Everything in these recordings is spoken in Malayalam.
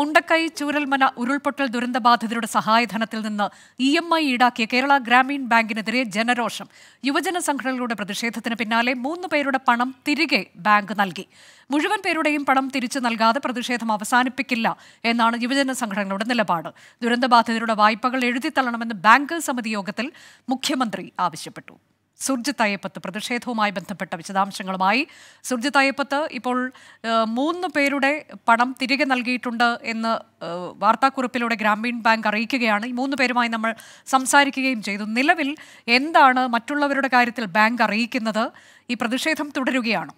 മുണ്ടക്കൈ ചൂരൽമന ഉരുൾപൊട്ടൽ ദുരന്തബാധിതരുടെ സഹായധനത്തിൽ നിന്ന് ഇ എം ഐ ഈടാക്കിയ കേരള ഗ്രാമീൺ ബാങ്കിനെതിരെ ജനരോഷം യുവജന സംഘടനകളുടെ പ്രതിഷേധത്തിന് പിന്നാലെ മൂന്ന് പേരുടെ പണം തിരികെ ബാങ്ക് നൽകി മുഴുവൻ പേരുടെയും പണം തിരിച്ചു നൽകാതെ പ്രതിഷേധം അവസാനിപ്പിക്കില്ല എന്നാണ് യുവജന സംഘടനകളുടെ നിലപാട് ദുരന്തബാധിതരുടെ വായ്പകൾ എഴുതിത്തള്ളണമെന്ന് ബാങ്കേഴ്സ് സമിതി യോഗത്തിൽ മുഖ്യമന്ത്രി ആവശ്യപ്പെട്ടു സുർജിത്ത് അയ്യപ്പത്ത് പ്രതിഷേധവുമായി ബന്ധപ്പെട്ട വിശദാംശങ്ങളുമായി സുർജിത്ത് അയ്യപ്പത്ത് ഇപ്പോൾ ഏഹ്, മൂന്ന് പേരുടെ പണം തിരികെ നൽകിയിട്ടുണ്ട് എന്ന് ഏഹ്, വാർത്താക്കുറിപ്പിലൂടെ ഗ്രാമീൺ ബാങ്ക് അറിയിക്കുകയാണ് ഈ മൂന്ന് പേരുമായി നമ്മൾ സംസാരിക്കുകയും ചെയ്തു നിലവിൽ എന്താണ് മറ്റുള്ളവരുടെ കാര്യത്തിൽ ബാങ്ക് അറിയിക്കുന്നത് ഈ പ്രതിഷേധം തുടരുകയാണോ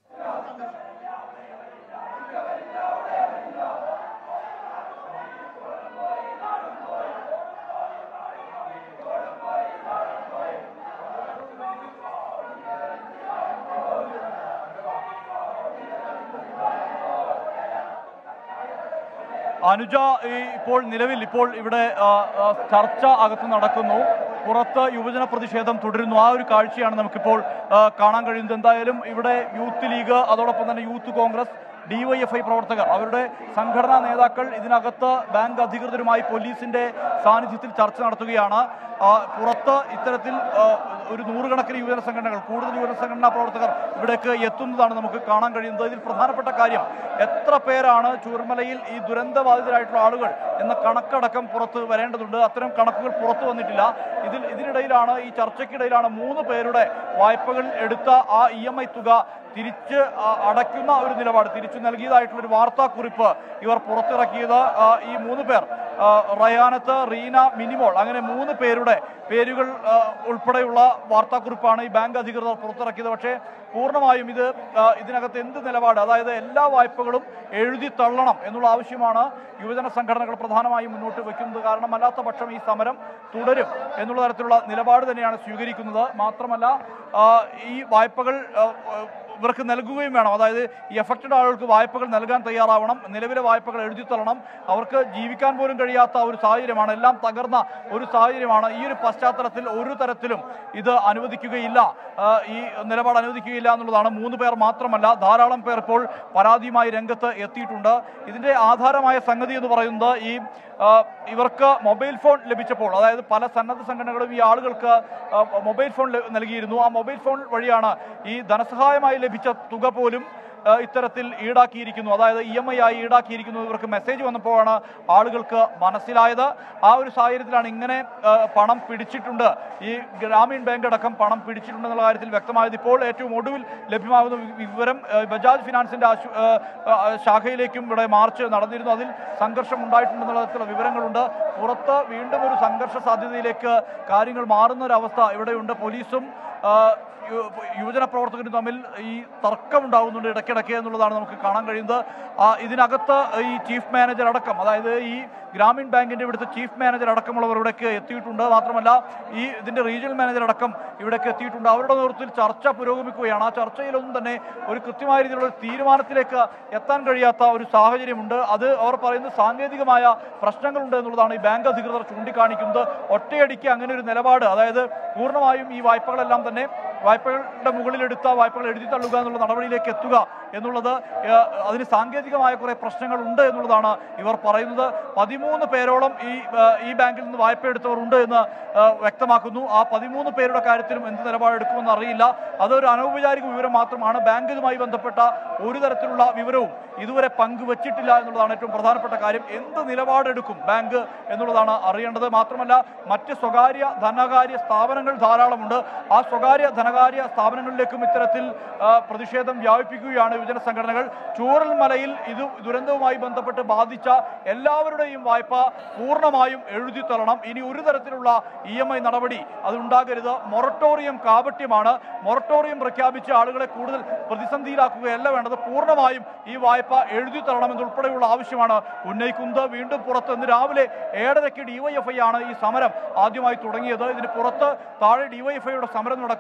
അനുജ ഈ ഇപ്പോൾ നിലവിൽ ഇപ്പോൾ ഇവിടെ ആ, ആ, ചർച്ച അകത്ത് നടക്കുന്നു പുറത്ത് യുവജന പ്രതിഷേധം തുടരുന്നു ആ ഒരു കാഴ്ചയാണ് നമുക്കിപ്പോൾ ആ, കാണാൻ കഴിയുന്നത് എന്തായാലും ഇവിടെ യൂത്ത് ലീഗ് അതോടൊപ്പം തന്നെ യൂത്ത് കോൺഗ്രസ് ഡിവൈഎഫ്ഐ പ്രവർത്തകർ അവരുടെ സംഘടനാ നേതാക്കൾ ഇതിനകത്ത് ബാങ്ക് അധികൃതരുമായി പോലീസിന്റെ സാന്നിധ്യത്തിൽ ചർച്ച നടത്തുകയാണ് ആ, പുറത്ത് ഇത്തരത്തിൽ ആ, ഒരു നൂറുകണക്കിന് യുവജന സംഘടനകൾ കൂടുതൽ യുവജന സംഘടനാ പ്രവർത്തകർ ഇവിടേക്ക് എത്തുന്നതാണ് നമുക്ക് കാണാൻ കഴിയുന്നത് ഇതിൽ പ്രധാനപ്പെട്ട കാര്യം എത്ര പേരാണ് ചൂർമലയിൽ ഈ ദുരന്തബാധിതരായിട്ടുള്ള ആളുകൾ എന്ന കണക്കടക്കം പുറത്ത് വരേണ്ടതുണ്ട് അത്തരം കണക്കുകൾ പുറത്തു വന്നിട്ടില്ല ഇതിൽ ഇതിനിടയിലാണ് ഈ ചർച്ചയ്ക്കിടയിലാണ് മൂന്ന് പേരുടെ വായ്പകൾ എടുത്ത ആ ഇ എം ഐ തുക തിരിച്ച് ആ, അടയ്ക്കുന്ന ഒരു നിലപാട് തിരിച്ചു നൽകിയതായിട്ടുള്ള ഒരു വാർത്താക്കുറിപ്പ് ഇവർ പുറത്തിറക്കിയത് ആ, ഈ മൂന്ന് പേർ ആ, റയാനത്ത് റീന മിനിമോൾ അങ്ങനെ മൂന്ന് പേരുടെ പേരുകൾ ആ, ഉൾപ്പെടെയുള്ള വാർത്താക്കുറിപ്പാണ് ഈ ബാങ്ക് അധികൃതർ പുറത്തിറക്കിയത് പക്ഷേ പൂർണ്ണമായും ഇത് ആ, ഇതിനകത്ത് എന്ത് നിലപാട് അതായത് എല്ലാ വായ്പകളും എഴുതി തള്ളണം എന്നുള്ള ആവശ്യമാണ് യുവജന സംഘടനകൾ പ്രധാനമായും മുന്നോട്ട് വെക്കുന്നത് കാരണം അല്ലാത്ത പക്ഷം ഈ സമരം തുടരും എന്നുള്ള തരത്തിലുള്ള നിലപാട് തന്നെയാണ് സ്വീകരിക്കുന്നത് മാത്രമല്ല ആ, ഈ വായ്പകൾ ആ, ഇവർക്ക് നൽകുകയും വേണം അതായത് ഈ എഫക്റ്റഡ് ആളുകൾക്ക് വായ്പകൾ നൽകാൻ തയ്യാറാവണം നിലവിലെ വായ്പകൾ എഴുതി തള്ളണം അവർക്ക് ജീവിക്കാൻ പോലും കഴിയാത്ത ഒരു സാഹചര്യമാണ് എല്ലാം തകർന്ന ഒരു സാഹചര്യമാണ് ഈ ഒരു പശ്ചാത്തലത്തിൽ ഒരു തരത്തിലും ഇത് അനുവദിക്കുകയില്ല ആ, ഈ നിലപാട് അനുവദിക്കുകയില്ല എന്നുള്ളതാണ് മൂന്ന് പേർ മാത്രമല്ല ധാരാളം പേർ ഇപ്പോൾ പരാതിയുമായി രംഗത്ത് എത്തിയിട്ടുണ്ട് ഇതിന്റെ ആധാരമായ സംഗതി എന്ന് പറയുന്നത് ഈ ആ, ഇവർക്ക് മൊബൈൽ ഫോൺ ലഭിച്ചപ്പോൾ അതായത് പല സന്നദ്ധ സംഘടനകളും ഈ ആളുകൾക്ക് ആ, മൊബൈൽ ഫോൺ ല- നൽകിയിരുന്നു ആ മൊബൈൽ ഫോൺ വഴിയാണ് ഈ ധനസഹായമായി ലഭിച്ച തുക പോലും ആ, ഇത്തരത്തിൽ ഈടാക്കിയിരിക്കുന്നു അതായത് ഇ എം ഐ ആയി ഈടാക്കിയിരിക്കുന്നു ഇവർക്ക് മെസ്സേജ് വന്നപ്പോഴാണ് ആളുകൾക്ക് മനസ്സിലായത് ആ ഒരു സാഹചര്യത്തിലാണ് ഇങ്ങനെ ആ, പണം പിടിച്ചിട്ടുണ്ട് ഈ ഗ്രാമീൺ ബാങ്ക് അടക്കം പണം പിടിച്ചിട്ടുണ്ടെന്നുള്ള കാര്യത്തിൽ വ്യക്തമായത് ഇപ്പോൾ ഏറ്റവും ഒടുവിൽ ലഭ്യമാകുന്ന വി- വിവരം ആ, ബജാജ് ഫിനാൻസിന്റെ ആശു- ആ, ആ, ശാഖയിലേക്കും ഇവിടെ മാർച്ച് നടന്നിരുന്നു അതിൽ സംഘർഷം ഉണ്ടായിട്ടുണ്ടെന്നുള്ള തരത്തിലുള്ള വിവരങ്ങളുണ്ട് പുറത്ത് വീണ്ടും ഒരു സംഘർഷ സാധ്യതയിലേക്ക് കാര്യങ്ങൾ മാറുന്ന ഒരു അവസ്ഥ ഇവിടെയുണ്ട് പോലീസും ആ, യു- യുവജന പ്രവർത്തകരും തമ്മിൽ ഈ തർക്കമുണ്ടാകുന്നുണ്ട് ഇടയ്ക്കിടയ്ക്ക് എന്നുള്ളതാണ് നമുക്ക് കാണാൻ കഴിയുന്നത് ആ, ഇതിനകത്ത് ഈ ചീഫ് മാനേജർ അടക്കം അതായത് ഈ ഗ്രാമീൺ ബാങ്കിന്റെ ഇവിടുത്തെ ചീഫ് മാനേജർ അടക്കമുള്ളവർ ഇവിടേക്ക് എത്തിയിട്ടുണ്ട് മാത്രമല്ല ഈ ഇതിന്റെ റീജിയണൽ മാനേജർ അടക്കം ഇവിടേക്ക് എത്തിയിട്ടുണ്ട് അവരുടെ നേതൃത്വത്തിൽ ചർച്ച പുരോഗമിക്കുകയാണ് ആ ചർച്ചയിലൊന്നും തന്നെ ഒരു കൃത്യമായ രീതിയിലുള്ള ഒരു തീരുമാനത്തിലേക്ക് എത്താൻ കഴിയാത്ത ഒരു സാഹചര്യമുണ്ട് അത് അവർ പറയുന്നത് സാങ്കേതികമായ പ്രശ്നങ്ങളുണ്ട് എന്നുള്ളതാണ് ഈ ബാങ്ക് അധികൃതർ ചൂണ്ടിക്കാണിക്കുന്നത് ഒറ്റയടിക്ക് അങ്ങനെ ഒരു നിലപാട് അതായത് പൂർണ്ണമായും ഈ വായ്പകളെല്ലാം തന്നെ വായ്പകളുടെ മുകളിലെടുത്ത വായ്പകൾ എഴുതി തള്ളുക എന്നുള്ള നടപടിയിലേക്ക് എത്തുക എന്നുള്ളത് ഏഹ്, അതിന് സാങ്കേതികമായ കുറെ പ്രശ്നങ്ങളുണ്ട് എന്നുള്ളതാണ് ഇവർ പറയുന്നത് പതിമൂന്ന് പേരോളം ഈ ഏഹ്, ഈ ബാങ്കിൽ നിന്ന് വായ്പ എടുത്തവർ ഉണ്ട് എന്ന് ഏഹ്, വ്യക്തമാക്കുന്നു ആ പതിമൂന്ന് പേരുടെ കാര്യത്തിലും എന്ത് നിലപാടെടുക്കുമെന്ന് അറിയില്ല അതൊരു അനൗപചാരിക വിവരം മാത്രമാണ് ബാങ്ക് ഇതുമായി ബന്ധപ്പെട്ട ഒരു തരത്തിലുള്ള വിവരവും ഇതുവരെ പങ്കുവച്ചിട്ടില്ല എന്നുള്ളതാണ് ഏറ്റവും പ്രധാനപ്പെട്ട കാര്യം എന്ത് നിലപാടെടുക്കും ബാങ്ക് എന്നുള്ളതാണ് അറിയേണ്ടത് മാത്രമല്ല മറ്റ് സ്വകാര്യ ധനകാര്യ സ്ഥാപനങ്ങൾ ധാരാളമുണ്ട് ആ സ്വകാര്യ ധനകാര്യ സ്ഥാപനങ്ങളിലേക്കും ഇത്തരത്തിൽ ആ, പ്രതിഷേധം വ്യാപിപ്പിക്കുകയാണ് യുവജന സംഘടനകൾ ചൂരൽമലയിൽ ഇത് ദുരന്തവുമായി ബന്ധപ്പെട്ട് ബാധിച്ച എല്ലാവരുടെയും വായ്പ പൂർണ്ണമായും എഴുതി തള്ളണം ഇനി ഒരു തരത്തിലുള്ള ഇ എം ഐ നടപടി അതുണ്ടാകരുത് മൊറട്ടോറിയം കാപട്യമാണ് മൊറട്ടോറിയം പ്രഖ്യാപിച്ച ആളുകളെ കൂടുതൽ പ്രതിസന്ധിയിലാക്കുകയല്ല വേണ്ടത് പൂർണ്ണമായും ഈ വായ്പ എഴുതി തള്ളണമെന്നുൾപ്പെടെയുള്ള ആവശ്യമാണ് ഉന്നയിക്കുന്നത് വീണ്ടും പുറത്ത് ഇന്ന് രാവിലെ ഏഴരയ്ക്ക് ഡിവൈഎഫ്ഐ ആണ് ഈ സമരം ആദ്യമായി തുടങ്ങിയത് ഇതിന് പുറത്ത് താഴെ ഡിവൈഎഫ്ഐയുടെ സമരം നടക്കുന്നു അതിനുശേഷം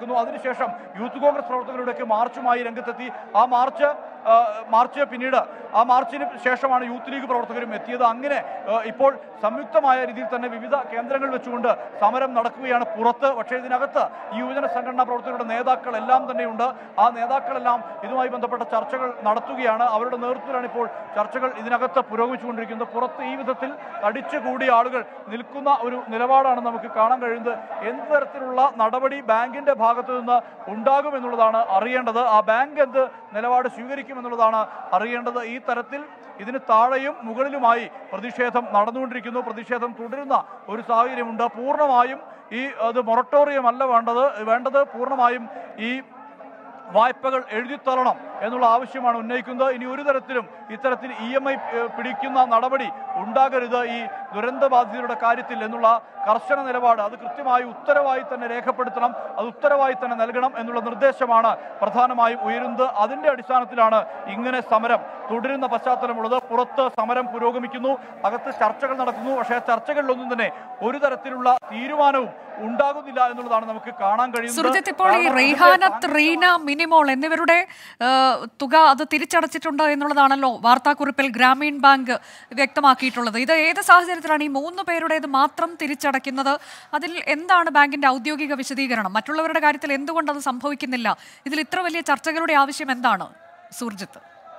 അതിനുശേഷം യൂത്ത് കോൺഗ്രസ് പ്രവർത്തകരുടെയൊക്കെ മാർച്ചുമായി രംഗത്തെത്തി ആ മാർച്ച് ആ, മാർച്ച് പിന്നീട് ആ മാർച്ചിന് ശേഷമാണ് യൂത്ത് ലീഗ് പ്രവർത്തകരും എത്തിയത് അങ്ങനെ ആ, ഇപ്പോൾ സംയുക്തമായ രീതിയിൽ തന്നെ വിവിധ കേന്ദ്രങ്ങൾ വെച്ചുകൊണ്ട് സമരം നടക്കുകയാണ് പുറത്ത് പക്ഷേ ഇതിനകത്ത് ഈ യുവജന സംഘടനാ പ്രവർത്തകരുടെ നേതാക്കൾ എല്ലാം തന്നെയുണ്ട് ആ നേതാക്കളെല്ലാം ഇതുമായി ബന്ധപ്പെട്ട ചർച്ചകൾ നടത്തുകയാണ് അവരുടെ നേതൃത്വത്തിലാണ് ഇപ്പോൾ ചർച്ചകൾ ഇതിനകത്ത് പുരോഗമിച്ചുകൊണ്ടിരിക്കുന്നത് പുറത്ത് ഈ വിധത്തിൽ തടിച്ചുകൂടിയ ആളുകൾ നിൽക്കുന്ന ഒരു നിലപാടാണ് നമുക്ക് കാണാൻ കഴിയുന്നത് എന്ത് തരത്തിലുള്ള നടപടി ബാങ്കിന്റെ ഭാഗത്തു നിന്ന് ഉണ്ടാകുമെന്നുള്ളതാണ് അറിയേണ്ടത് ആ ബാങ്ക് എന്ത് നിലപാട് സ്വീകരിക്കുമെന്നുള്ളതാണ് അറിയേണ്ടത് ഈ തരത്തിൽ ഇതിന് താഴെയും മുകളിലുമായി പ്രതിഷേധം നടന്നുകൊണ്ടിരിക്കുന്നു പ്രതിഷേധം തുടരുന്ന ഒരു സാഹചര്യമുണ്ട് പൂർണ്ണമായും ഈ അത് മൊറട്ടോറിയം അല്ല വേണ്ടത് വേണ്ടത് പൂർണ്ണമായും ഈ വായ്പകൾ എഴുതിത്തള്ളണം എന്നുള്ള ആവശ്യമാണ് ഉന്നയിക്കുന്നത് ഇനി ഒരു തരത്തിലും ഇത്തരത്തിൽ ഇ എം ഐ പിടിക്കുന്ന നടപടി ഉണ്ടാകരുത് ഈ ദുരന്ത ബാധിതരുടെ കാര്യത്തിൽ എന്നുള്ള കർശന നിലപാട് അത് കൃത്യമായി ഉത്തരവായി തന്നെ രേഖപ്പെടുത്തണം അത് ഉത്തരവായി തന്നെ നൽകണം എന്നുള്ള നിർദ്ദേശമാണ് പ്രധാനമായും ഉയരുന്നത് അതിന്റെ അടിസ്ഥാനത്തിലാണ് ഇങ്ങനെ സമരം തുടരുന്ന പശ്ചാത്തലമുള്ളത് പുറത്ത് സമരം പുരോഗമിക്കുന്നു അകത്ത് ചർച്ചകൾ നടക്കുന്നു പക്ഷേ ആ ചർച്ചകളിലൊന്നും തന്നെ ഒരു തരത്തിലുള്ള തീരുമാനവും ഉണ്ടാകുന്നില്ല എന്നുള്ളതാണ് നമുക്ക് കാണാൻ കഴിയുന്നത് സുർജിത്ത് ഇപ്പോൾ ഈ കാരണം ഇതിന്റെ റെയ്ഹാനത്ത് റീന മിനിമോൾ എന്നിവരുടെ ആ, തുക അത് തിരിച്ചടച്ചിട്ടുണ്ട് എന്നുള്ളതാണല്ലോ വാർത്താക്കുറിപ്പിൽ ഗ്രാമീൺ ബാങ്ക് വ്യക്തമാക്കിയിട്ടുള്ളത് ഇത് ഏത് സാഹചര്യത്തിലാണ് ഈ മൂന്ന് പേരുടേത് മാത്രം തിരിച്ചടയ്ക്കുന്നത് അതിൽ എന്താണ് ബാങ്കിന്റെ ഔദ്യോഗിക വിശദീകരണം മറ്റുള്ളവരുടെ കാര്യത്തിൽ എന്തുകൊണ്ട് അത് സംഭവിക്കുന്നില്ല ഇതിൽ ഇത്ര വലിയ ചർച്ചകളുടെ ആവശ്യം എന്താണ് സുർജിത്ത്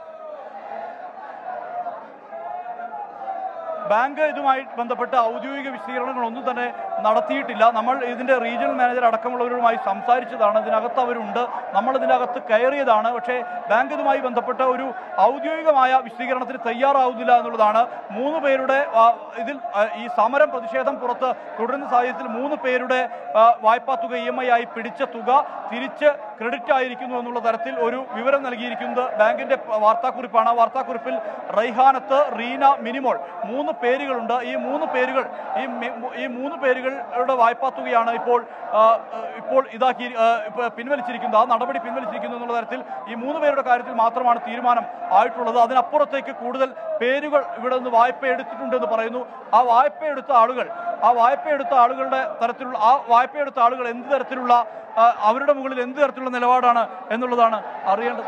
ബാങ്ക് ഇതുമായി ബന്ധപ്പെട്ട് ഔദ്യോഗിക വിശദീകരണങ്ങളൊന്നും തന്നെ നടത്തിയിട്ടില്ല നമ്മൾ ഇതിന്റെ റീജിയണൽ മാനേജർ അടക്കമുള്ളവരുമായി സംസാരിച്ചതാണ് ഇതിനകത്ത് അവരുണ്ട് നമ്മൾ ഇതിനകത്ത് കയറിയതാണ് പക്ഷേ ബാങ്ക് ഇതുമായി ബന്ധപ്പെട്ട ഒരു ഔദ്യോഗികമായ വിശദീകരണത്തിന് തയ്യാറാവുന്നില്ല എന്നുള്ളതാണ് മൂന്ന് പേരുടെ ആ, ഇതിൽ ആ, ഈ സമരം പ്രതിഷേധം പുറത്ത് തുടരുന്ന സാഹചര്യത്തിൽ മൂന്ന് പേരുടെ ആ, വായ്പാ തുക ഇ എം ഐ ആയി പിടിച്ച തുക തിരിച്ച് ക്രെഡിറ്റ് ആയിരിക്കുന്നു എന്നുള്ള തരത്തിൽ ഒരു വിവരം നൽകിയിരിക്കുന്നത് ബാങ്കിന്റെ വാർത്താക്കുറിപ്പാണ് ആ വാർത്താക്കുറിപ്പിൽ റൈഹാനത്ത് റീന മിനിമോൾ മൂന്ന് പേരുകളുണ്ട് ഈ മൂന്ന് പേരുകൾ ഈ മി- ഈ മൂന്ന് പേരുകളുടെ വായ്പാ തുകയാണ് ഇപ്പോൾ ആ, ഇപ്പോൾ ഇതാക്കി ആ, ഇപ്പൊ പിൻവലിച്ചിരിക്കുന്നത് ആ നടപടി പിൻവലിച്ചിരിക്കുന്നു എന്നുള്ള തരത്തിൽ ഈ മൂന്ന് പേരുടെ കാര്യത്തിൽ മാത്രമാണ് തീരുമാനം ആയിട്ടുള്ളത് അതിനപ്പുറത്തേക്ക് കൂടുതൽ പേരുകൾ ഇവിടെ നിന്ന് വായ്പ എടുത്തിട്ടുണ്ടെന്ന് പറയുന്നു ആ വായ്പ എടുത്ത ആളുകൾ ആ വായ്പ എടുത്ത ആളുകളുടെ തരത്തിലുള്ള ആ വായ്പ എടുത്ത ആളുകൾ എന്ത് തരത്തിലുള്ള ആ, അവരുടെ മുകളിൽ എന്ത് തരത്തിലുള്ള നിലപാടാണ് എന്നുള്ളതാണ് അറിയേണ്ടത്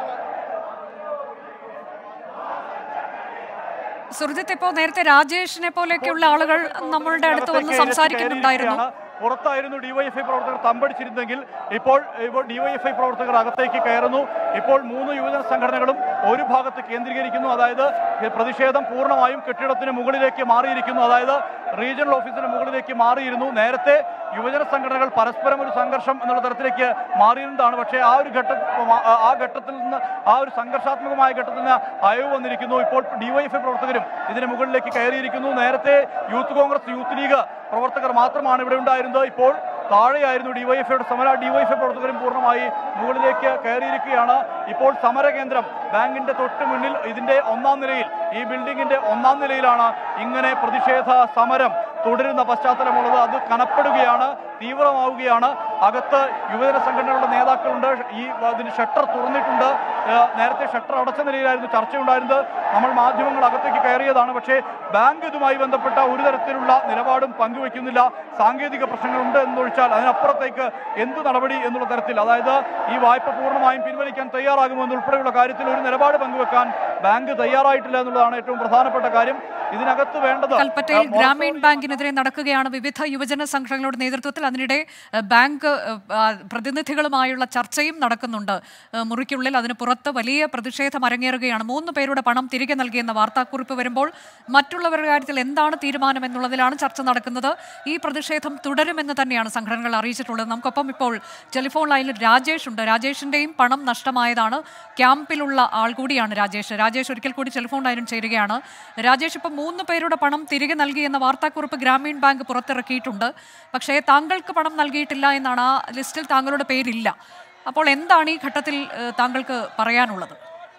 സുർജിത്ത് ഇപ്പോൾ നേരത്തെ രാജേഷിനെ പോലെയൊക്കെയുള്ള ആളുകൾ നമ്മളുടെ അടുത്ത് വന്ന് അകത്തേക്ക് സംസാരിക്കുന്നുണ്ടായിരുന്നു കയറിയിരിക്കുകയാണ്. പുറത്തായിരുന്നു ഡിവൈഎഫ്ഐ പ്രവർത്തകർ തമ്പടിച്ചിരുന്നെങ്കിൽ ഇപ്പോൾ ഇപ്പോൾ ഡിവൈഎഫ്ഐ പ്രവർത്തകർ അകത്തേക്ക് കയറുന്നു ഇപ്പോൾ മൂന്ന് യുവജന സംഘടനകളും ഒരു ഭാഗത്ത് കേന്ദ്രീകരിക്കുന്നു അതായത് ഈ പ്രതിഷേധം പൂർണ്ണമായും കെട്ടിടത്തിന് മുകളിലേക്ക് മാറിയിരിക്കുന്നു അതായത് റീജിയണൽ ഓഫീസിന് മുകളിലേക്ക് മാറിയിരുന്നു നേരത്തെ യുവജന സംഘടനകൾ പരസ്പരം ഒരു സംഘർഷം എന്നുള്ള തരത്തിലേക്ക് മാറിയിരുന്നതാണ് പക്ഷേ ആ ഒരു ഘട്ട ആ ഘട്ടത്തിൽ നിന്ന് ആ ഒരു സംഘർഷാത്മകമായ ഘട്ടത്തിൽ നിന്ന് അയവ് വന്നിരിക്കുന്നു ഇപ്പോൾ ഡിവൈഎഫ്ഐ പ്രവർത്തകരും ഇതിന് മുകളിലേക്ക് കയറിയിരിക്കുന്നു നേരത്തെ യൂത്ത് കോൺഗ്രസ് യൂത്ത് ലീഗ് പ്രവർത്തകർ മാത്രമാണ് ഇവിടെ ഉണ്ടായിരുന്നത് ഇപ്പോൾ താഴെയായിരുന്നു ഡിവൈഎഫ്ഐയുടെ സമര ഡിവൈഎഫ്ഐ പ്രവർത്തകരും പൂർണ്ണമായി മുകളിലേക്ക് കയറിയിരിക്കുകയാണ് ഇപ്പോൾ സമര കേന്ദ്രം ബാങ്കിന്റെ തൊട്ട് മുന്നിൽ ഇതിന്റെ ഒന്നാം നിലയിൽ ഈ ബിൽഡിങ്ങിന്റെ ഒന്നാം നിലയിലാണ് ഇങ്ങനെ പ്രതിഷേധ സമരം തുടരുന്ന പശ്ചാത്തലമുള്ളത് അത് കനപ്പെടുകയാണ് തീവ്രമാവുകയാണ് അകത്ത് യുവജന സംഘടനകളുടെ നേതാക്കളുണ്ട് ഈ അതിന് ഷട്ടർ തുറന്നിട്ടുണ്ട് ഏഹ് നേരത്തെ ഷട്ടർ അടച്ച നിലയിലായിരുന്നു ചർച്ചയുണ്ടായിരുന്നത് നമ്മൾ മാധ്യമങ്ങൾ അകത്തേക്ക് കയറിയതാണ് പക്ഷേ ബാങ്ക് ഇതുമായി ബന്ധപ്പെട്ട ഒരു തരത്തിലുള്ള നിലപാടും പങ്കുവെക്കുന്നില്ല സാങ്കേതിക പ്രശ്നങ്ങളുണ്ട് എന്നൊഴിച്ചാൽ അതിനപ്പുറത്തേക്ക് എന്ത് നടപടി എന്നുള്ള തരത്തിൽ അതായത് ഈ വായ്പ പൂർണ്ണമായും പിൻവലിക്കാൻ തയ്യാറാകുമോ എന്നുൾപ്പെടെയുള്ള കാര്യത്തിൽ ഒരു നിലപാട് പങ്കുവെക്കാൻ ബാങ്ക് തയ്യാറായിട്ടില്ല എന്നുള്ളതാണ് ഏറ്റവും പ്രധാനപ്പെട്ട കാര്യം ഇതിനകത്ത് വേണ്ടത് കൽപ്പറ്റയിൽ ഏഹ്, ഗ്രാമീൺ ബാങ്കിനെതിരെ നടക്കുകയാണ് വിവിധ യുവജന സംഘടനകളുടെ നേതൃത്വത്തിൽ അതിനിടെ ഏഹ്, ബാങ്ക് ഏഹ്, ആ, പ്രതിനിധികളുമായുള്ള ചർച്ചയും നടക്കുന്നുണ്ട് ഏഹ്, മുറിക്കുള്ളിൽ അതിന് പുറത്ത് വലിയ പ്രതിഷേധം അരങ്ങേറുകയാണ് മൂന്ന് പേരുടെ പണം തിരികെ നൽകിയെന്ന വാർത്താക്കുറിപ്പ് വരുമ്പോൾ മറ്റുള്ളവരുടെ കാര്യത്തിൽ എന്താണ് തീരുമാനം എന്നുള്ളതിലാണ് ചർച്ച നടക്കുന്നത് ഈ പ്രതിഷേധം തുടരുമെന്ന് തന്നെയാണ് സംഘടനകൾ അറിയിച്ചിട്ടുള്ളത് നമുക്കൊപ്പം ഇപ്പോൾ ടെലിഫോൺ ലൈനിൽ രാജേഷ് ഉണ്ട് രാജേഷിന്റെയും പണം നഷ്ടമായതാണ് ക്യാമ്പിലുള്ള ആൾ കൂടിയാണ് രാജേഷ് രാജേഷ് ഒരിക്കൽ കൂടി ടെലിഫോൺ ലൈനും ചേരുകയാണ് രാജേഷ് ഇപ്പം മൂന്ന് പേരുടെ പണം തിരികെ നൽകി എന്ന വാർത്താക്കുറിപ്പ് ഗ്രാമീൺ ബാങ്ക് പുറത്തിറക്കിയിട്ടുണ്ട് പക്ഷേ താങ്കൾക്ക് പണം നൽകിയിട്ടില്ല എന്നാണ് ആ ലിസ്റ്റിൽ താങ്കളുടെ പേരില്ല അപ്പോൾ എന്താണ് ഈ ഘട്ടത്തിൽ ഏഹ്, താങ്കൾക്ക് പറയാനുള്ളത്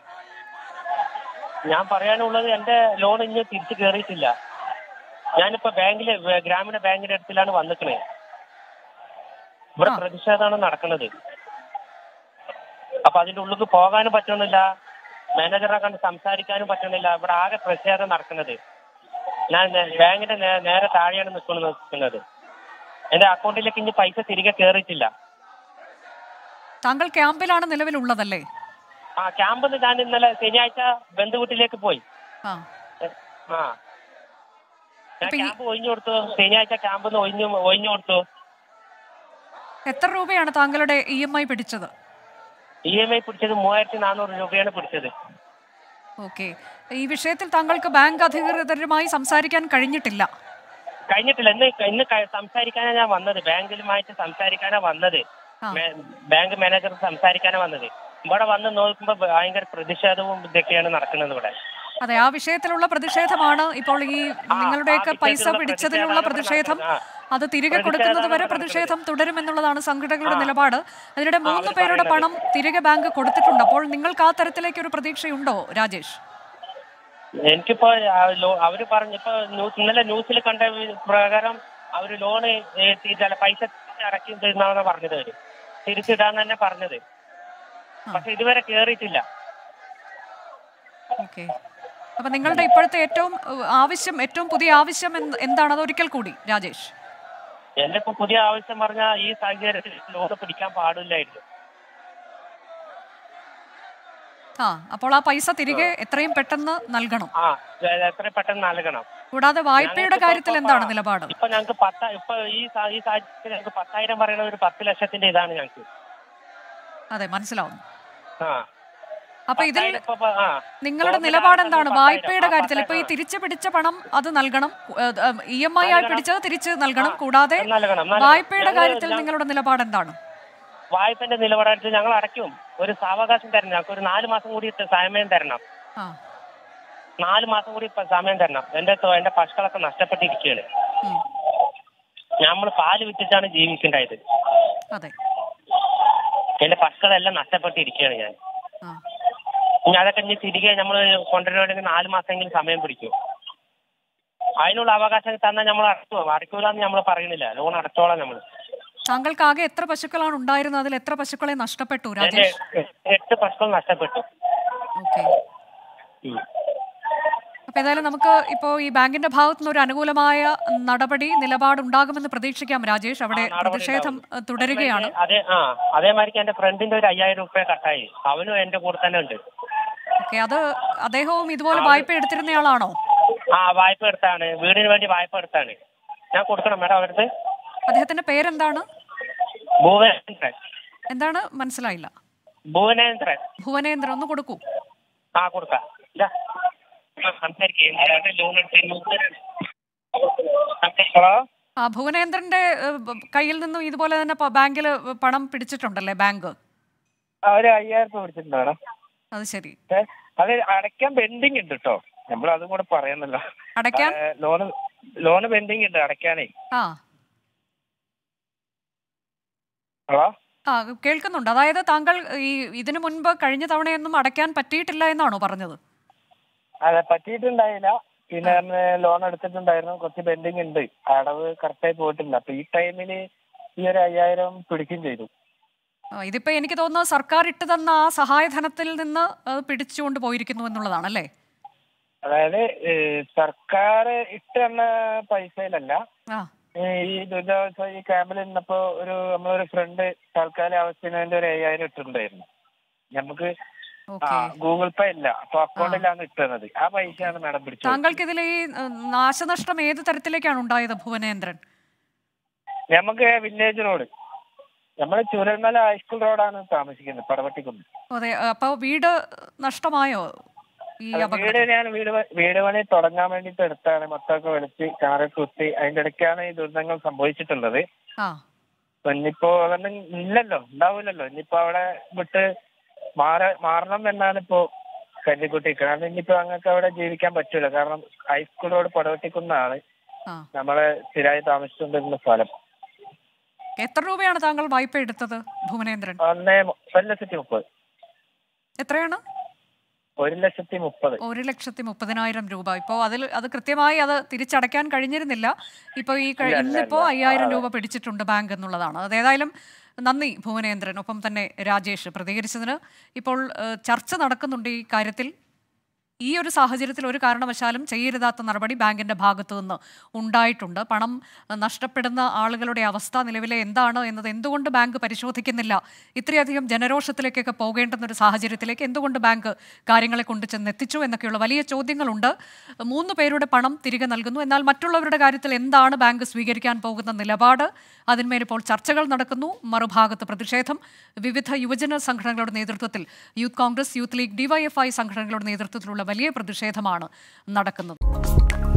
ഞാൻ പറയാനുള്ളത് എന്റെ ലോൺ ഇനി തിരിച്ചു കയറിയിട്ടില്ല ഞാനിപ്പോ ബാങ്കില് വേ- ഗ്രാമീണ ബാങ്കിന്റെ അടുത്തിലാണ് വന്നിക്കണേ ഇവിടെ ആ. പ്രതിഷേധമാണ് നടക്കുന്നത് അപ്പൊ അതിന്റെ ഉള്ളിൽ പോകാനും പറ്റണില്ല മാനേജറെ കണ്ട് സംസാരിക്കാനും പറ്റണില്ല ഇവിടെ ആകെ പ്രതിഷേധം നടക്കുന്നത് ഞാൻ നേ- ബാങ്കിന്റെ നേ- നേരെ താഴെയാണ് നിൽക്കുന്നത് നിൽക്കുന്നത് എന്റെ അക്കൗണ്ടിലേക്ക് ഇനി പൈസ തിരികെ കയറിയിട്ടില്ല താങ്കൾ ക്യാമ്പിലാണ് നിലവിലുള്ളതല്ലേ ആ ക്യാമ്പിൽ ഞാൻ ഇന്നലെ ശനിയാഴ്ച ബന്ധുവീട്ടിലേക്ക് പോയി ആ ആ ഞാൻ അപ്പൊ ഈ- ക്യാമ്പ് ഒഴിഞ്ഞു കൊടുത്തു ശനിയാഴ്ച ക്യാമ്പിൽ നിന്ന് ഒഴിഞ്ഞു ഒഴിഞ്ഞു കൊടുത്തു എത്ര രൂപയാണ് താങ്കളുടെ ഇ എം ഐ പിടിച്ചത് ഇ എം ഐ പിടിച്ചത് മൂവായിരത്തി നാനൂറ് രൂപയാണ് പിടിച്ചത് ഓക്കെ ഈ വിഷയത്തിൽ താങ്കൾക്ക് ബാങ്ക് അധികൃതരുമായി സംസാരിക്കാൻ കഴിഞ്ഞിട്ടില്ല കഴിഞ്ഞിട്ടില്ല ഇന്ന് ഇന്ന് ക- സംസാരിക്കാനാണ് ഞാൻ വന്നത് ബാങ്കിലുമായിട്ട് സംസാരിക്കാനാണ് വന്നത് ആ. മേ- ബാങ്ക് മാനേജർ സംസാരിക്കാനാണ് വന്നത് ഇവിടെ വന്ന് നോക്കുമ്പോൾ ഭയങ്കര പ്രതിഷേധവും ഇതൊക്കെയാണ് നടക്കുന്നത് ഇവിടെ അതെ ആ വിഷയത്തിലുള്ള പ്രതിഷേധമാണ് ഇപ്പോൾ ഈ ആ, നിങ്ങളുടെയൊക്കെ ആ പൈസ വിഷയത്തിലുള്ള പിടിച്ചതിനുള്ള പ്രതിഷേധം പ്രതിഷേധമാണ് അത് തിരികെ പ്രതിഷേധമാണ് കൊടുക്കുന്നത് വരെ നടക്കുന്നത്. പ്രതിഷേധം തുടരുമെന്നുള്ളതാണ് സംഘടനകളുടെ ആ. നിലപാട് അതിനിടെ മൂന്ന് അവര് പേരുടെ പറയുന്നത്. പണം തിരികെ ബാങ്ക് കൊടുത്തിട്ടുണ്ട് അപ്പോൾ നിങ്ങൾക്ക് ആ തരത്തിലേക്ക് ഒരു പ്രതീക്ഷയുണ്ടോ രാജേഷ് എനിക്കിപ്പോ ആ ലോ- അവര് പറഞ്ഞു ഇപ്പൊ ന്യൂസ് ഇന്നലെ ന്യൂസിൽ കണ്ട പ്രകാരം അവര് ലോണ് ചില പൈസ അടക്കി തരുന്നാണെന്ന് പറഞ്ഞത് അവര് തിരിച്ചിടാന്ന് തന്നെ പറഞ്ഞത് പക്ഷെ ഇതുവരെ കേറിയിട്ടില്ല ഓക്കെ അപ്പൊ നിങ്ങളുടെ ഇപ്പോഴത്തെ ഏറ്റവും ഏഹ്, ആവശ്യം ഏറ്റവും പുതിയ ആവശ്യം എന്ത്- എന്താണ് അത് ഒരിക്കൽ കൂടി രാജേഷ് എന്റെ ഇപ്പൊ പുതിയ ആവശ്യം പറഞ്ഞാൽ ഈ സാഹചര്യത്തിൽ ലോണ് പിടിക്കാൻ പാടില്ലായിരുന്നു ആ അപ്പോൾ ആ പൈസ തിരികെ എത്രയും പെട്ടെന്ന് നൽകണം ആ എത്ര പെട്ടെന്ന് നൽകണം കൂടാതെ വായ്പയുടെ ഞങ്ങൾക്കിപ്പോ കാര്യത്തിൽ ഇപ്പൊ എന്താണ് നിലപാട് ഇപ്പൊ ഞങ്ങൾക്ക് പത്ത ഇപ്പൊ ഈ സാ- ഈ സാഹചര്യത്തിൽ ഞങ്ങൾക്ക് പത്തായിരം പറയുന്ന ഒരു പത്ത് ലക്ഷത്തിന്റെ ഇതാണ് ഞങ്ങൾക്ക് അതെ മനസ്സിലാവുന്നു ആ അപ്പൊ ഇതിൽ പത്തായിരം ഇപ്പൊ പ- ആ നിങ്ങളുടെ ഗവൺമെന്റ് നിലപാട് ആവശ്യം എന്താണ് പത്തായിരം. വായ്പയുടെ ആ, കാര്യത്തിൽ ഇപ്പൊ ഈ പത്തായിരം. തിരിച്ചു പിടിച്ച പണം അത് നൽകണം ഇ എം ഐ ആയി നൽകണം. പിടിച്ചത് തിരിച്ച് നൽകണം ആ, കൂടാതെ നൽകണം, നൽകണം. വായ്പയുടെ ഞങ്ങള് കാര്യത്തിൽ ഞ- നിങ്ങളുടെ നിലപാട് എന്താണ് വായ്പന്റെ നിലപാടെടുത്ത് ഞങ്ങൾ അടയ്ക്കും ഒരു സാവകാശം തരണം ഞങ്ങൾക്ക് ഒരു നാല് മാസം കൂടി ത- സമയം തരണം ആ നാല് മാസം കൂടി ഇപ്പൊ സമയം തരണം എന്റെ തൊ- എന്റെ പശുക്കളൊക്കെ നഷ്ടപ്പെട്ടിരിക്കുകയാണ് ഉം. നമ്മൾ പാല് വിറ്റിട്ടാണ് ജീവിക്കേണ്ടത് അതെ എന്റെ പശുക്കളെല്ലാം നഷ്ടപ്പെട്ടിരിക്കുകയാണ് ഞാൻ ആ ഇനി അതൊക്കെ ഇനി തിരികെ നമ്മൾ കൊണ്ടുവരണമെങ്കിൽ നാല് മാസമെങ്കിലും സമയം പിടിക്കും അതിനുള്ള അവകാശം തന്നാൽ നമ്മൾ അടയ്ക്കുമോ അടയ്ക്കൂലെന്ന് നമ്മൾ പറയുന്നില്ല ലോൺ അടച്ചോളാം നമ്മൾ താങ്കൾക്ക് ആകെ എത്ര പശുക്കളാണ് ഉണ്ടായിരുന്നത് അതിൽ എത്ര പശുക്കളെ നഷ്ടപ്പെട്ടു എന്റെ രാജേഷ് എട്ട് പശുക്കൾ നഷ്ടപ്പെട്ടു ഓക്കെ ഉം. അപ്പൊ ഏതായാലും നമുക്ക് ഇപ്പോ ഈ ബാങ്കിന്റെ ഭാഗത്തു നിന്ന് ഒരു അനുകൂലമായ നടപടി നിലപാടുണ്ടാകുമെന്ന് പ്രതീക്ഷിക്കാം രാജേഷ് അവിടെ ആ, നടപടി പ്രതിഷേധം ഉണ്ടാവും. ഏഹ്, തുടരുകയാണ് അതേ ആ അതേമാതിരിക്ക് എന്റെ ഫ്രണ്ടിന്റെ ഒരു അയ്യായിരം രൂപ കട്ടായി അവനും എന്റെ കൂടെ തന്നെ ഉണ്ട് ഓക്കെ അത് അദ്ദേഹവും ഇതുപോലെ വായ്പ എടുത്തിരുന്നയാളാണോ ആ വായ്പ എടുത്താണ് വീടിന് വേണ്ടി വായ്പ എടുത്താണ് ഞാൻ കൊടുക്കണം മേഡം അവരുടെ അദ്ദേഹത്തിന്റെ പേരെന്താണ് ഭുവനേന്ദ്രൻ എന്താണ് മനസ്സിലായില്ല ഭുവനേന്ദ്രൻ ഭുവനേന്ദ്രൻ ഒന്ന് കൊടുക്കൂ ആ കൊടുക്കാം ഇതാ. ആ, സംസാരിക്ക്. അയാളുടെ ലോൺ എടുത്ത് ഹലോ ആ ഭുവനേന്ദ്രന്റെ ഏഹ്, ബ- കയ്യിൽ നിന്നും ഇതുപോലെ തന്നെ ബാങ്കിൽ പണം പിടിച്ചിട്ടുണ്ടല്ലേ ബാങ്ക് ഒരു അയ്യായിരം രൂപ പിടിച്ചിട്ടുണ്ട് മേഡം അത് ശരി ഏ, അത് അടയ്ക്കാൻ പെൻഡിങ് ഉണ്ട് കേട്ടോ നമ്മൾ അതും കൂടെ പറയുന്നല്ലോ അടയ്ക്കാൻ ലോണ് ലോണ് പെൻഡിങ് ഉണ്ട് അടയ്ക്കാനേ ആ ഹലോ ആ കേൾക്കുന്നുണ്ട് അതായത് താങ്കൾ ഈ ഇതിനു മുൻപ് കഴിഞ്ഞ തവണയൊന്നും അടയ്ക്കാൻ പറ്റിയിട്ടില്ല എന്നാണോ പറഞ്ഞത് അതെ പറ്റിയിട്ടുണ്ടായില്ല പിന്നെ അന്ന് ലോൺ എടുത്തിട്ടുണ്ടായിരുന്നു കുറച്ച് പെൻഡിങ് ഉണ്ട് അടവ് കറക്റ്റായി പോയിട്ടില്ല അപ്പൊ ഈ ടൈമില് ഈ ഒരു അയ്യായിരം പിടിക്കുകയും ചെയ്തു ആ, ഇതിപ്പോ എനിക്ക് തോന്നുന്നു സർക്കാർ ഇട്ട് തന്ന ആ സഹായധനത്തിൽ നിന്ന് അത് പിടിച്ചുകൊണ്ട് പോയിരിക്കുന്നു എന്നുള്ളതാണ് അല്ലേ അതായത് ഏഹ്, സർക്കാർ ഇട്ട് തന്ന പൈസയിലല്ല ആ ഏഹ്, ഈ ദുരിതാശ്വാസ ഈ ക്യാമ്പിൽ നിന്നപ്പോ ഒരു നമ്മളൊരു ഫ്രണ്ട് തൽക്കാല ആവശ്യത്തിന് വേണ്ടി ഒരു അയ്യായിരം ഇട്ടിട്ടുണ്ടായിരുന്നു നമുക്ക് ആ ഓക്കെ ഗൂഗിൾ പേ ഇല്ല അപ്പൊ അക്കൗണ്ടിലാണ് ഇട്ടുന്നത് ആ പൈസയാണ് മാഡം പിടിച്ചത് താങ്കൾക്ക് ഇതിൽ ഈ ഏഹ്, നാശനഷ്ടം ഏത് തരത്തിലേക്കാണ് ഉണ്ടായത് ഭുവനേന്ദ്രൻ നമുക്ക് വില്ലേജ് റോഡ് നമ്മൾ ചുരൽമല ഹൈസ്കൂൾ റോഡാണ് താമസിക്കുന്നത് പടവട്ടിക്കുന്ന് അതെ അപ്പൊ വീട് നഷ്ടമായോ ഈ അത് അപകടം വീട് ഞാൻ വീട് പ- വീട് പണി തുടങ്ങാൻ വേണ്ടിട്ട് എടുത്താണ് മൊത്തമൊക്കെ വിളിച്ച് കാറ് കുത്തി അതിന്റെ ഇടയ്ക്കാണ് ഈ ദുരിതങ്ങൾ സംഭവിച്ചിട്ടുള്ളത് ആ അപ്പൊ ഇനിയിപ്പോ അതൊന്നും ഇല്ലല്ലോ ഉണ്ടാവില്ലല്ലോ ഇനിയിപ്പോ അവിടെ വിട്ട് മാറ മാറണം എന്നാണ് ഇപ്പോ കല്ലിക്കുട്ടി കാരണം ഇനിയിപ്പോ അങ്ങക്ക് അവിടെ ജീവിക്കാൻ പറ്റൂല കാരണം ഹൈസ്കൂൾ റോഡ് പടവട്ടിക്കുന്നാണ് ആ നമ്മളെ സ്ഥിരമായി താമസിച്ചുകൊണ്ടിരുന്ന സ്ഥലം എത്ര രൂപയാണ് താങ്കൾ വായ്പ എടുത്തത് ഭുവനേന്ദ്രൻ ഒന്നേ മു- ഒരു ലക്ഷത്തി മുപ്പത് എത്രയാണ് ഒരു ലക്ഷത്തി മുപ്പത് ഒരു ലക്ഷത്തി മുപ്പതിനായിരം രൂപ ഇപ്പോൾ അതിൽ അത് കൃത്യമായി അത് തിരിച്ചടയ്ക്കാൻ കഴിഞ്ഞിരുന്നില്ല ഇപ്പോൾ ഈ കഴി- ഇല്ല, ഇല്ല, ഇന്നിപ്പോൾ ഇല്ല. അയ്യായിരം രൂപ പിടിച്ചിട്ടുണ്ട് ബാങ്ക് എന്നുള്ളതാണ് അത് ഏതായാലും നന്ദി ഭുവനേന്ദ്രൻ ഒപ്പം തന്നെ രാജേഷ് പ്രതികരിച്ചതിന് ഇപ്പോൾ ഏഹ്, ചർച്ച നടക്കുന്നുണ്ട് ഈ കാര്യത്തിൽ ഈ ഒരു സാഹചര്യത്തിൽ ഒരു കാരണവശാലും ചെയ്യരുതാത്ത നടപടി ബാങ്കിന്റെ ഭാഗത്തു നിന്ന് ഉണ്ടായിട്ടുണ്ട് പണം നഷ്ടപ്പെടുന്ന ആളുകളുടെ അവസ്ഥ നിലവിലെ എന്താണ് എന്നത് എന്തുകൊണ്ട് ബാങ്ക് പരിശോധിക്കുന്നില്ല ഇത്രയധികം ജനരോഷത്തിലേക്കൊക്കെ പോകേണ്ടുന്ന ഒരു സാഹചര്യത്തിലേക്ക് എന്തുകൊണ്ട് ബാങ്ക് കാര്യങ്ങളെ കൊണ്ട് ചെന്നെത്തിച്ചു എന്നൊക്കെയുള്ള വലിയ ചോദ്യങ്ങളുണ്ട് മൂന്ന് പേരുടെ പണം തിരികെ നൽകുന്നു എന്നാൽ മറ്റുള്ളവരുടെ കാര്യത്തിൽ എന്താണ് ബാങ്ക് സ്വീകരിക്കാൻ പോകുന്ന നിലപാട് അതിന്മേൽ ഇപ്പോൾ ചർച്ചകൾ നടക്കുന്നു മറുഭാഗത്ത് പ്രതിഷേധം വിവിധ യുവജന സംഘടനകളുടെ നേതൃത്വത്തിൽ യൂത്ത് കോൺഗ്രസ് യൂത്ത് ലീഗ് ഡിവൈഎഫ്ഐ സംഘടനകളുടെ നേതൃത്വത്തിലുള്ള വലിയ പ്രതിഷേധമാണ് നടക്കുന്നത്